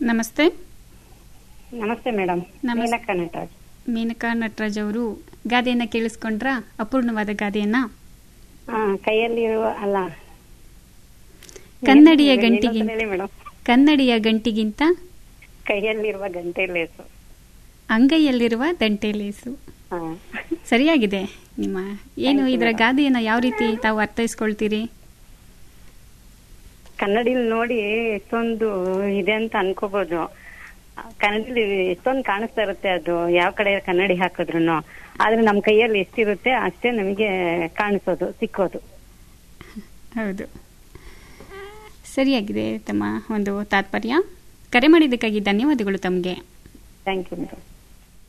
ನಮಸ್ತೆ ನಮಸ್ತೆ ಮೇಡಮ್ ನಮಸ್- ಮೀನಕ್ಕ ನಟರಾಜ್ ಮೇನಕಾ ನಟರಾಜ್ ಅವರು ಗಾದೆಯನ್ನ ಕೇಳಿಸ್ಕೊಂಡ್ರಾ ಅಪೂರ್ಣವಾದ ಗಾದೆಯನ್ನ ಹಾ ಕೈಯಲ್ಲಿರುವ ಅಲ್ಲ ಕನ್ನಡಿಯ ಏನು- ಗಂಟಿಗಿಂತ ಇನ್ನೊಂದ್ಸಲ ಹೇಳಿ ಮೇಡಮ್ ಕನ್ನಡಿಯ ಗಂಟಿಗಿಂತ ಕೈಯಲ್ಲಿರುವ ಗಂಟೆ ಲೇಸು ಅಂಗೈಯಲ್ಲಿರುವ ದಂಟೆ ಲೇಸು ಹಾ ಸರಿಯಾಗಿದೆ ನಿಮ್ಮ ಏನು Thank you, ಇದರ madam. ಗಾದೆಯನ್ನ ಯಾವ ರೀತಿ ತಾವು ಅರ್ಥೈಸ್ಕೊಳ್ತೀರಿ ಕನ್ನಡಿಲಿ ನೋಡಿ ಎಷ್ಟೊಂದು ಇದೆ ಅಂತ ಅನ್ಕೋಬಹುದು ಕನ್ನಡದಲ್ಲಿ ಎಷ್ಟೊಂದು ಕಾಣಿಸ್ತಾ ಇರುತ್ತೆ ಅದು ಯಾವ ಕಡೆ ಕನ್ನಡಿ ಹಾಕಿದ್ರು ಆದ್ರೆ ನಮ್ ಕೈಯಲ್ಲಿ ಎಷ್ಟಿರುತ್ತೆ ಅಷ್ಟೇ ನಮಗೆ ಕಾಣಿಸೋದು ಸಿಕ್ಕೋದು ಹೌದು ಸರಿಯಾಗಿದೆ ತಮ್ಮ ಒಂದು ತಾತ್ಪರ್ಯ ಕರೆ ಮಾಡಿದ್ದಕ್ಕಾಗಿ ಧನ್ಯವಾದಗಳು ತಮಗೆ ಥ್ಯಾಂಕ್ ಯು ಮೇಡಮ್